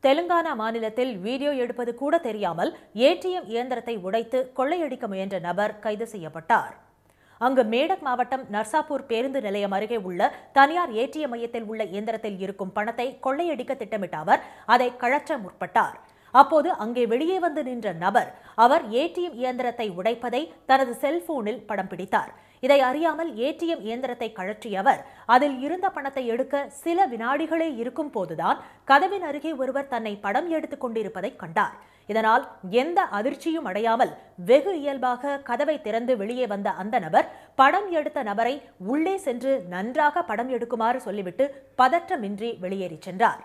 தெலுங்கானா மாநிலத்தில் வீடியோ எடுப்பது கூட தெரியாமல் ஏடிஎம் இயந்திரத்தை உடைத்து கொள்ளையடிக்க முயன்ற நபர் கைது செய்யப்பட்டார் அங்கு மேடக் மாவட்டம் நர்சாப்பூர் பேருந்து நிலையம் அருகே உள்ள தனியார் ஏடிஎம் மையத்தில் உள்ள இயந்திரத்தில் இருக்கும் பணத்தை கொள்ளையடிக்க திட்டமிட்ட அவர் அதை கழற்ற முற்பட்டார் அப்போது அங்கே வெளியே வந்து நின்ற நபர் அவர் ஏடிஎம் இயந்திரத்தை உடைப்பதை தனது செல்போனில் படம் பிடித்தார் இதை அறியாமல் ஏடிஎம் இயந்திரத்தை கழற்றிய அவர் அதில் இருந்த பணத்தை எடுக்க சில வினாடிகளே இருக்கும் போதுதான் கதவின் அருகே ஒருவர் தன்னை படம் எடுத்துக் கொண்டிருப்பதை கண்டார் இதனால் எந்த அதிர்ச்சியும் அடையாமல் வெகு இயல்பாக கதவை திறந்து வெளியே வந்த அந்த நபர் படம் எடுத்த நபரை உள்ளே சென்று நன்றாக படம் எடுக்குமாறு சொல்லிவிட்டு பதற்றமின்றி வெளியேறிச் சென்றார்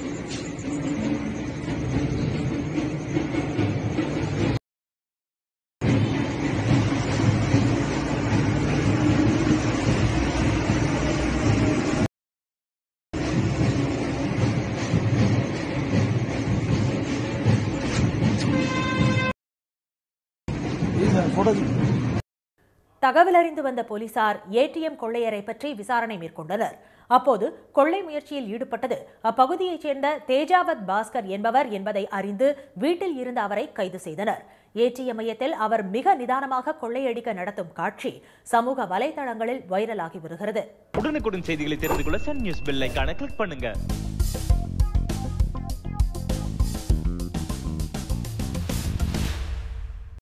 தகவல் அறிந்து வந்த போலீசார் ஏடிஎம் கொள்ளையரை பற்றி விசாரணை மேற்கொண்டனர் அப்போது கொள்ளை முயற்சியில் ஈடுபட்டது அப்பகுதியைச் சேர்ந்த தேஜாவத் பாஸ்கர் என்பவர் என்பதை அறிந்து வீட்டில் இருந்த அவரை கைது செய்தனர் ஏடிஎம் மையத்தில் அவர் மிக நிதானமாக கொள்ளையடிக்க நடத்தும் காட்சி சமூக வலைதளங்களில் வைரலாகி வருகிறது உடனுக்குடன் செய்திகளை தெரிந்து கொள்ள சன் நியூஸ் பெல் ஐகானை கிளிக் பண்ணுங்க